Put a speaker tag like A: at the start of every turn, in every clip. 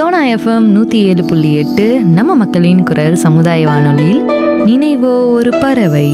A: Sona FM நூற்றி ஏழு புள்ளி எட்டு நம்ம மக்களின் குரல் சமுதாய வானொலியில் நினைவோ ஒரு பறவை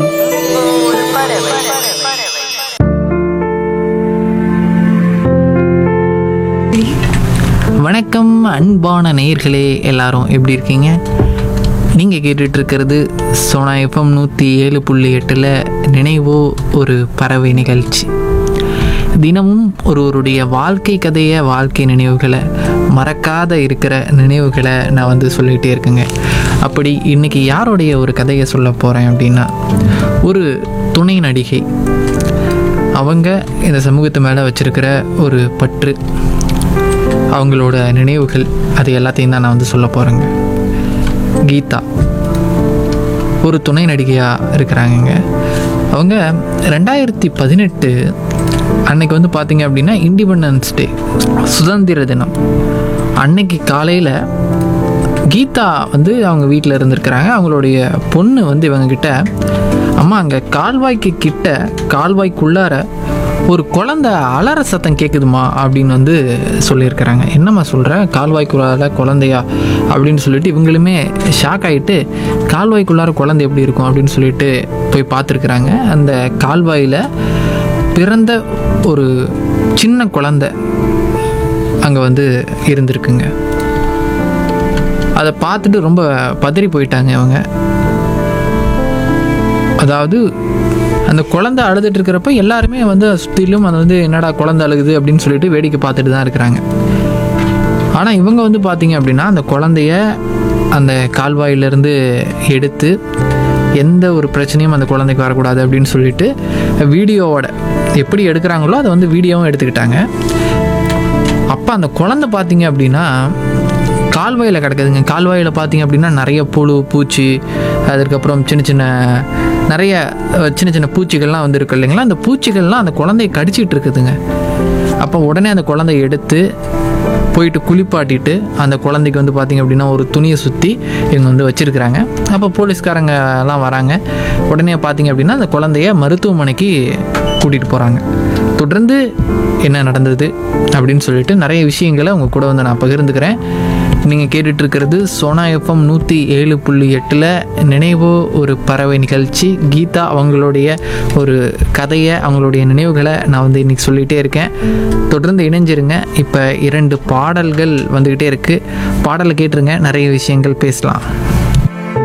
B: வணக்கம் அன்பான நேயர்களே எல்லாரும் எப்படி இருக்கீங்க நீங்கள் கேட்டுட்டு இருக்கிறது சோனா எஃப்எம் நூற்றி ஏழு புள்ளி எட்டில் நினைவோ ஒரு பறவை நிகழ்ச்சி தினமும் ஒருவருடைய வாழ்க்கை கதையை வாழ்க்கை நினைவுகளை மறக்காத இருக்கிற நினைவுகளை நான் வந்து சொல்லிகிட்டே இருக்கேங்க அப்படி இன்னைக்கு யாருடைய ஒரு கதையை சொல்ல போகிறேன் அப்படின்னா ஒரு துணை நடிகை அவங்க இந்த சமூகத்து மேலே வச்சிருக்கிற ஒரு பற்று அவங்களோட நினைவுகள் அது எல்லாத்தையும் தான் நான் வந்து சொல்ல போகிறேங்க கீதா ஒரு துணை நடிகையாக இருக்கிறாங்கங்க அவங்க ரெண்டாயிரத்தி பதினெட்டு அன்னைக்கு வந்து பார்த்தீங்க அப்படின்னா இண்டிபெண்டன்ஸ் டே சுதந்திர தினம் அன்னைக்கு காலையில் கீதா வந்து அவங்க வீட்டில் இருந்திருக்கிறாங்க அவங்களுடைய பொண்ணு வந்து இவங்கக்கிட்ட அம்மா அங்கே கால்வாய்க்கு கிட்ட கால்வாய்க்குள்ளார ஒரு குழந்தை அலற சத்தம் கேட்குதுமா அப்படின்னு வந்து சொல்லியிருக்கிறாங்க என்னம்மா சொல்கிற கால்வாய்க்குள்ளார குழந்தையா அப்படின்னு சொல்லிட்டு இவங்களுமே ஷாக் ஆகிட்டு கால்வாய்க்குள்ளார குழந்தை எப்படி இருக்கும் அப்படின்னு சொல்லிட்டு போய் பார்த்துருக்குறாங்க அந்த கால்வாயில் பிறந்த ஒரு சின்ன குழந்தை அங்கே வந்து இருந்திருக்குங்க அதை பார்த்துட்டு ரொம்ப பதறி போயிட்டாங்க அவங்க அதாவது அந்த குழந்தை அழுதுட்டு இருக்கிறப்ப எல்லாருமே வந்து சுற்றிலும் அது வந்து என்னடா குழந்தை அழுகுது அப்படின்னு சொல்லிட்டு வேடிக்கை பார்த்துட்டு தான் இருக்கிறாங்க ஆனால் இவங்க வந்து பார்த்தீங்க அப்படின்னா அந்த குழந்தைய அந்த கால்வாயிலிருந்து எடுத்து எந்த ஒரு பிரச்சனையும் அந்த குழந்தைக்கு வரக்கூடாது அப்படின்னு சொல்லிட்டு வீடியோவோட எப்படி எடுக்கிறாங்களோ அதை வந்து வீடியோவும் எடுத்துக்கிட்டாங்க அப்போ அந்த குழந்தை பார்த்தீங்க அப்படின்னா கால்வாயில் கிடக்குதுங்க கால்வாயில் பார்த்தீங்க அப்படின்னா நிறைய புழு பூச்சி அதுக்கப்புறம் சின்ன சின்ன நிறைய அஹ், சின்ன சின்ன பூச்சிகள்லாம் வந்து இருக்கு இல்லைங்களா அந்த பூச்சிகள்லாம் அந்த குழந்தைய கடிச்சிட்டு இருக்குதுங்க அப்போ உடனே அந்த குழந்தைய எடுத்து போயிட்டு குளிப்பாட்டிட்டு அந்த குழந்தைக்கு வந்து பார்த்திங்க அப்படின்னா ஒரு துணியை சுற்றி இவங்க வந்து வச்சுருக்குறாங்க அப்போ போலீஸ்காரங்க எல்லாம் வராங்க உடனே பார்த்தீங்க அப்படின்னா அந்த குழந்தைய மருத்துவமனைக்கு கூட்டிகிட்டு போகிறாங்க தொடர்ந்து என்ன நடந்தது அப்படின்னு சொல்லிட்டு நிறைய விஷயங்களை உங்கள் கூட வந்து நான் பகிர்ந்துக்கிறேன் நீங்கள் கேட்டுட்டு இருக்கிறது சோனா எஃப்எம் நூற்றி ஏழு புள்ளி எட்டில் நினைவோ ஒரு பறவை நிகழ்ச்சி கீதா அவங்களுடைய ஒரு கதையை அவங்களுடைய நினைவுகளை நான் வந்து இன்றைக்கி சொல்லிகிட்டே இருக்கேன் தொடர்ந்து இணைஞ்சிருங்க இப்போ இரண்டு பாடல்கள் வந்துக்கிட்டே இருக்குது பாடலை கேட்டுருங்க நிறைய விஷயங்கள் பேசலாம்